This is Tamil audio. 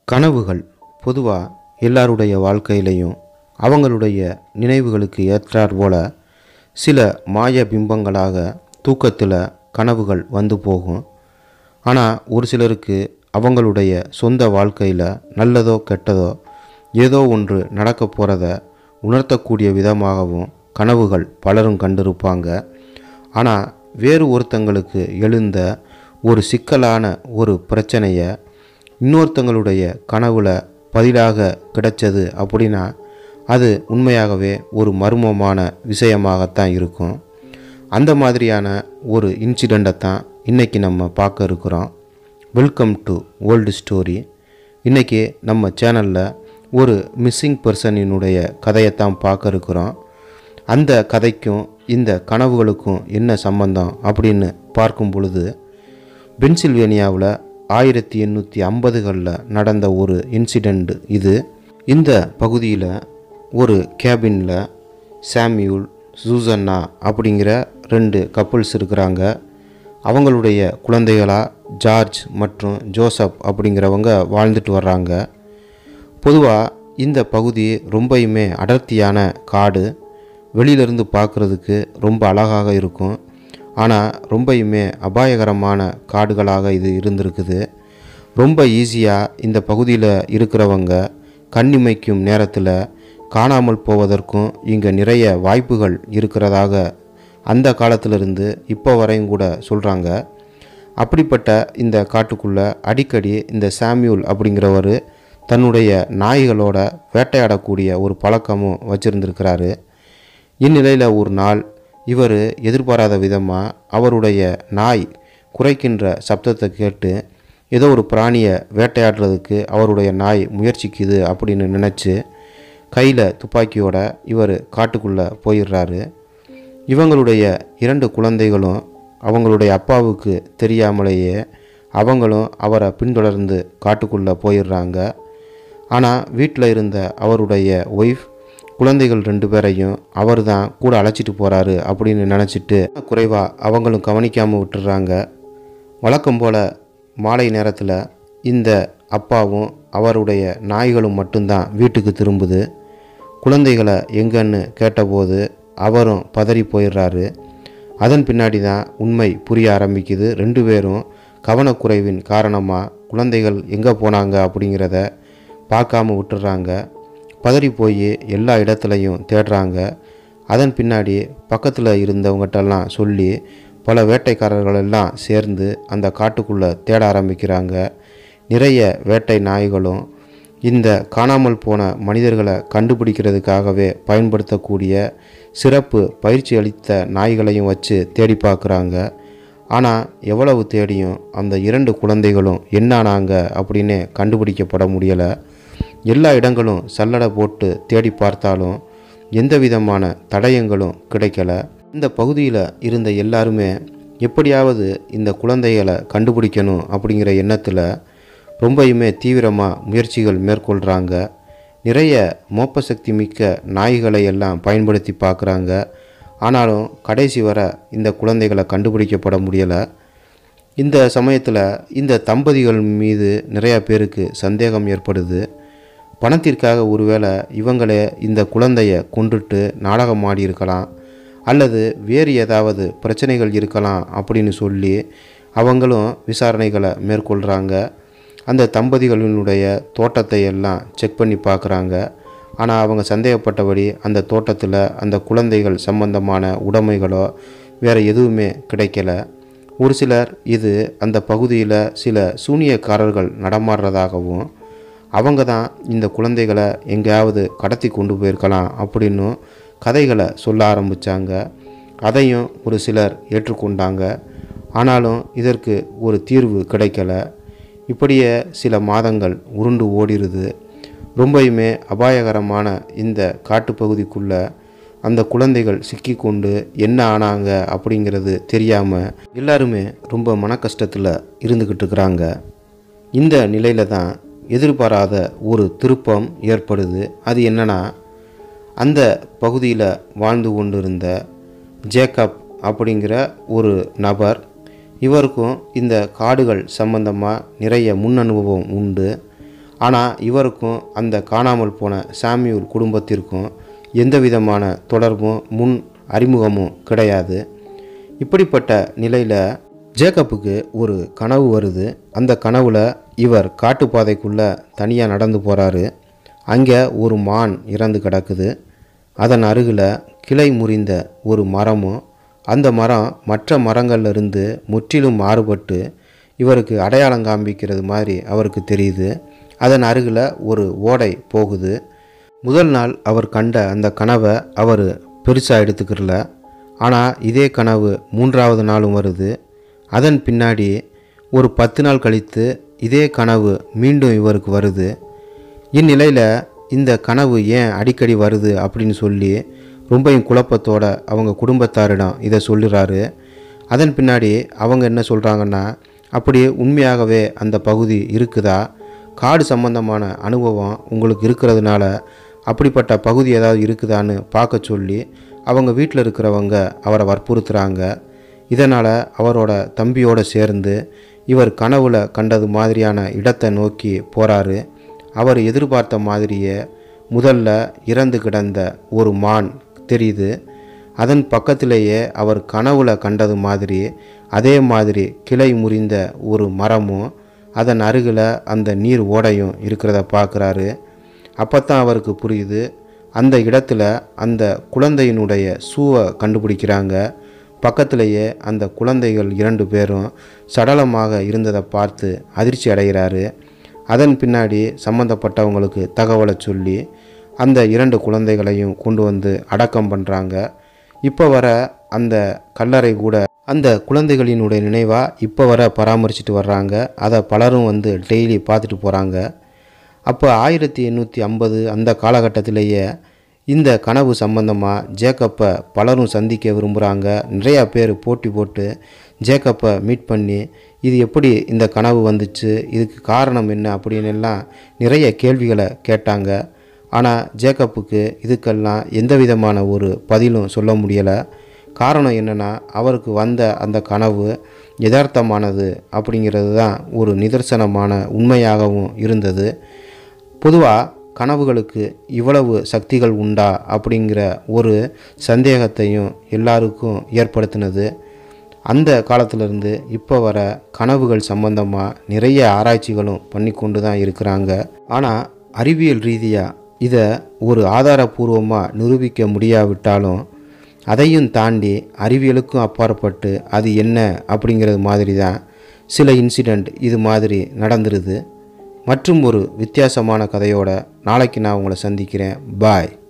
கனவுகள் பொதுவாக எல்லாருடைய வாழ்க்கையிலையும் அவங்களுடைய நினைவுகளுக்கு ஏற்றாற் போல சில மாய பிம்பங்களாக தூக்கத்தில் கனவுகள் வந்து போகும் ஆனால் ஒரு சிலருக்கு அவங்களுடைய சொந்த வாழ்க்கையில் நல்லதோ கெட்டதோ ஏதோ ஒன்று நடக்க போகிறத உணர்த்தக்கூடிய விதமாகவும் கனவுகள் பலரும் கண்டிருப்பாங்க ஆனால் வேறு ஒருத்தங்களுக்கு எழுந்த ஒரு சிக்கலான ஒரு பிரச்சனையை இன்னொருத்தங்களுடைய கனவுல பதிலாக கிடைச்சது அப்படின்னா அது உண்மையாகவே ஒரு மர்மமான விஷயமாகத்தான் இருக்கும் அந்த மாதிரியான ஒரு இன்சிடெண்ட்டை தான் இன்றைக்கி நம்ம பார்க்க இருக்கிறோம் வெல்கம் டு ஓல்டு ஸ்டோரி இன்றைக்கி நம்ம சேனலில் ஒரு மிஸ்ஸிங் பர்சனினுடைய கதையைத்தான் பார்க்க இருக்கிறோம் அந்த கதைக்கும் இந்த கனவுகளுக்கும் என்ன சம்பந்தம் அப்படின்னு பார்க்கும் பொழுது பென்சில்வேனியாவில் ஆயிரத்தி எண்ணூற்றி ஐம்பதுகளில் நடந்த ஒரு இன்சிடெண்ட் இது இந்த பகுதியில் ஒரு கேபினில் சாம்யூல் சூசன்னா அப்படிங்கிற ரெண்டு கப்புள்ஸ் இருக்கிறாங்க அவங்களுடைய குழந்தைகளா ஜார்ஜ் மற்றும் ஜோசப் அப்படிங்கிறவங்க வாழ்ந்துட்டு வர்றாங்க பொதுவாக இந்த பகுதி ரொம்பயுமே அடர்த்தியான காடு வெளியிலிருந்து பார்க்குறதுக்கு ரொம்ப அழகாக இருக்கும் ஆனால் ரொம்பயுமே அபாயகரமான காடுகளாக இது இருந்திருக்குது ரொம்ப ஈஸியாக இந்த பகுதியில் இருக்கிறவங்க கண்ணிமைக்கும் நேரத்தில் காணாமல் போவதற்கும் இங்கே நிறைய வாய்ப்புகள் இருக்கிறதாக அந்த காலத்திலிருந்து இப்போ வரையும் கூட சொல்கிறாங்க அப்படிப்பட்ட இந்த காட்டுக்குள்ளே அடிக்கடி இந்த சாமியூல் அப்படிங்கிறவர் தன்னுடைய நாய்களோட வேட்டையாடக்கூடிய ஒரு பழக்கமும் வச்சுருந்துருக்கிறாரு இந்நிலையில் ஒரு நாள் இவர் எதிர்பாராத விதமாக அவருடைய நாய் குறைக்கின்ற சப்தத்தை கேட்டு ஏதோ ஒரு பிராணியை வேட்டையாடுறதுக்கு அவருடைய நாய் முயற்சிக்குது அப்படின்னு நினச்சி கையில் துப்பாக்கியோட இவர் காட்டுக்குள்ளே போயிடுறாரு இவங்களுடைய இரண்டு குழந்தைகளும் அவங்களுடைய அப்பாவுக்கு தெரியாமலேயே அவங்களும் அவரை பின்தொடர்ந்து காட்டுக்குள்ளே போயிடுறாங்க ஆனால் வீட்டில் இருந்த அவருடைய ஒய்ஃப் குழந்தைகள் ரெண்டு பேரையும் அவர் தான் கூட அழைச்சிட்டு போகிறாரு அப்படின்னு நினச்சிட்டு குறைவாக அவங்களும் கவனிக்காமல் விட்டுறாங்க வழக்கம் போல் மாலை நேரத்தில் இந்த அப்பாவும் அவருடைய நாய்களும் மட்டும்தான் வீட்டுக்கு திரும்புது குழந்தைகளை எங்கன்னு கேட்டபோது அவரும் பதறி போயிடுறாரு அதன் பின்னாடி தான் உண்மை புரிய ஆரம்பிக்குது ரெண்டு பேரும் கவனக்குறைவின் காரணமாக குழந்தைகள் எங்கே போனாங்க அப்படிங்கிறத பார்க்காம விட்டுறாங்க பதறி போய் எல்லா இடத்துலையும் தேடுறாங்க அதன் பின்னாடி பக்கத்தில் இருந்தவங்ககிட்டலாம் சொல்லி பல வேட்டைக்காரர்கள் எல்லாம் சேர்ந்து அந்த காட்டுக்குள்ளே தேட ஆரம்பிக்கிறாங்க நிறைய வேட்டை நாய்களும் இந்த காணாமல் போன மனிதர்களை கண்டுபிடிக்கிறதுக்காகவே பயன்படுத்தக்கூடிய சிறப்பு பயிற்சி அளித்த நாய்களையும் வச்சு தேடி பார்க்குறாங்க ஆனால் எவ்வளவு தேடியும் அந்த இரண்டு குழந்தைகளும் என்னானாங்க அப்படின்னு கண்டுபிடிக்கப்பட முடியலை எல்லா இடங்களும் சல்லடை போட்டு தேடி பார்த்தாலும் எந்த விதமான தடயங்களும் கிடைக்கல இந்த பகுதியில் இருந்த எல்லாருமே எப்படியாவது இந்த குழந்தைகளை கண்டுபிடிக்கணும் அப்படிங்கிற எண்ணத்தில் ரொம்பயுமே தீவிரமாக முயற்சிகள் மேற்கொள்கிறாங்க நிறைய மோப்ப சக்தி மிக்க நாய்களை எல்லாம் பயன்படுத்தி பார்க்குறாங்க ஆனாலும் கடைசி வர இந்த குழந்தைகளை கண்டுபிடிக்கப்பட முடியலை இந்த சமயத்தில் இந்த தம்பதிகள் மீது நிறையா பேருக்கு சந்தேகம் ஏற்படுது பணத்திற்காக ஒருவேளை இவங்களே இந்த குழந்தைய கொண்டுட்டு நாடகம் ஆடி இருக்கலாம் அல்லது வேறு ஏதாவது பிரச்சனைகள் இருக்கலாம் அப்படின்னு சொல்லி அவங்களும் விசாரணைகளை மேற்கொள்கிறாங்க அந்த தம்பதிகளினுடைய தோட்டத்தை எல்லாம் செக் பண்ணி பார்க்குறாங்க ஆனால் அவங்க சந்தேகப்பட்டபடி அந்த தோட்டத்தில் அந்த குழந்தைகள் சம்பந்தமான உடைமைகளோ வேறு எதுவுமே கிடைக்கல ஒரு சிலர் இது அந்த பகுதியில் சில சூனியக்காரர்கள் நடமாடுறதாகவும் அவங்க தான் இந்த குழந்தைகளை எங்கேயாவது கடத்தி கொண்டு போயிருக்கலாம் அப்படின்னும் கதைகளை சொல்ல ஆரம்பித்தாங்க அதையும் ஒரு சிலர் ஏற்றுக்கொண்டாங்க ஆனாலும் இதற்கு ஒரு தீர்வு கிடைக்கல இப்படியே சில மாதங்கள் உருண்டு ஓடிடுது ரொம்பயுமே அபாயகரமான இந்த காட்டுப்பகுதிக்குள்ளே அந்த குழந்தைகள் சிக்கிக்கொண்டு என்ன ஆனாங்க அப்படிங்கிறது தெரியாமல் எல்லாருமே ரொம்ப மன கஷ்டத்தில் இருந்துக்கிட்டு இருக்கிறாங்க இந்த நிலையில தான் எதிர்பாராத ஒரு திருப்பம் ஏற்படுது அது என்னன்னா அந்த பகுதியில் வாழ்ந்து கொண்டிருந்த ஜேக்கப் அப்படிங்கிற ஒரு நபர் இவருக்கும் இந்த காடுகள் சம்பந்தமாக நிறைய முன் அனுபவம் உண்டு ஆனால் இவருக்கும் அந்த காணாமல் போன சாமியூல் குடும்பத்திற்கும் எந்த விதமான தொடர்பும் முன் அறிமுகமும் கிடையாது இப்படிப்பட்ட நிலையில் ஜேக்கப்புக்கு ஒரு கனவு வருது அந்த கனவில் இவர் காட்டுப்பாதைக்குள்ளே தனியாக நடந்து போகிறாரு அங்கே ஒரு மான் இறந்து கிடக்குது அதன் அருகில் கிளை முறிந்த ஒரு மரமும் அந்த மரம் மற்ற மரங்கள்ல இருந்து முற்றிலும் மாறுபட்டு இவருக்கு அடையாளம் காண்பிக்கிறது மாதிரி அவருக்கு தெரியுது அதன் அருகில் ஒரு ஓடை போகுது முதல் நாள் அவர் கண்ட அந்த கனவை அவர் பெருசாக எடுத்துக்கிறல ஆனால் இதே கனவு மூன்றாவது நாளும் வருது அதன் பின்னாடி ஒரு பத்து நாள் கழித்து இதே கனவு மீண்டும் இவருக்கு வருது இந்நிலையில் இந்த கனவு ஏன் அடிக்கடி வருது அப்படின்னு சொல்லி ரொம்பவும் குழப்பத்தோட அவங்க குடும்பத்தாரிடம் இதை சொல்லுறாரு அதன் பின்னாடி அவங்க என்ன சொல்கிறாங்கன்னா அப்படி உண்மையாகவே அந்த பகுதி இருக்குதா காடு சம்பந்தமான அனுபவம் உங்களுக்கு இருக்கிறதுனால அப்படிப்பட்ட பகுதி ஏதாவது இருக்குதான்னு பார்க்க சொல்லி அவங்க வீட்டில் இருக்கிறவங்க அவரை வற்புறுத்துகிறாங்க இதனால் அவரோட தம்பியோடு சேர்ந்து இவர் கனவுல கண்டது மாதிரியான இடத்தை நோக்கி போகிறாரு அவர் எதிர்பார்த்த மாதிரியே முதல்ல இறந்து கிடந்த ஒரு மான் தெரியுது அதன் பக்கத்திலேயே அவர் கனவுல கண்டது மாதிரி அதே மாதிரி கிளை முறிந்த ஒரு மரமும் அதன் அருகில் அந்த நீர் ஓடையும் இருக்கிறத பார்க்குறாரு அப்போ தான் அவருக்கு புரியுது அந்த இடத்துல அந்த குழந்தையினுடைய ஷூவை கண்டுபிடிக்கிறாங்க பக்கத்திலேயே அந்த குழந்தைகள் இரண்டு பேரும் சடலமாக இருந்ததை பார்த்து அதிர்ச்சி அடைகிறாரு அதன் பின்னாடி சம்மந்தப்பட்டவங்களுக்கு தகவலை சொல்லி அந்த இரண்டு குழந்தைகளையும் கொண்டு வந்து அடக்கம் பண்ணுறாங்க இப்போ வர அந்த கல்லறை கூட அந்த குழந்தைகளினுடைய நினைவாக இப்போ வர பராமரிச்சுட்டு வர்றாங்க அதை பலரும் வந்து டெய்லி பார்த்துட்டு போகிறாங்க அப்போ ஆயிரத்தி எண்ணூற்றி ஐம்பது அந்த காலகட்டத்திலேயே இந்த கனவு சம்பந்தமாக ஜேக்கப்பை பலரும் சந்திக்க விரும்புகிறாங்க நிறையா பேர் போட்டி போட்டு ஜேக்கப்பை மீட் பண்ணி இது எப்படி இந்த கனவு வந்துச்சு இதுக்கு காரணம் என்ன அப்படின்னு எல்லாம் நிறைய கேள்விகளை கேட்டாங்க ஆனால் ஜேக்கப்புக்கு இதுக்கெல்லாம் எந்த விதமான ஒரு பதிலும் சொல்ல முடியலை காரணம் என்னென்னா அவருக்கு வந்த அந்த கனவு யதார்த்தமானது அப்படிங்கிறது தான் ஒரு நிதர்சனமான உண்மையாகவும் இருந்தது பொதுவாக கனவுகளுக்கு இவ்வளவு சக்திகள் உண்டா அப்படிங்கிற ஒரு சந்தேகத்தையும் எல்லாருக்கும் ஏற்படுத்தினது அந்த காலத்திலிருந்து இப்போ வர கனவுகள் சம்பந்தமாக நிறைய ஆராய்ச்சிகளும் பண்ணி கொண்டு தான் இருக்கிறாங்க ஆனால் அறிவியல் ரீதியாக இதை ஒரு ஆதாரபூர்வமாக நிரூபிக்க முடியாவிட்டாலும் அதையும் தாண்டி அறிவியலுக்கும் அப்பாற்பட்டு அது என்ன அப்படிங்கிறது மாதிரி தான் சில இன்சிடெண்ட் இது மாதிரி நடந்துருது மற்றும் ஒரு வித்தியாசமான கதையோட நாளைக்கு நான் உங்களை சந்திக்கிறேன் பாய்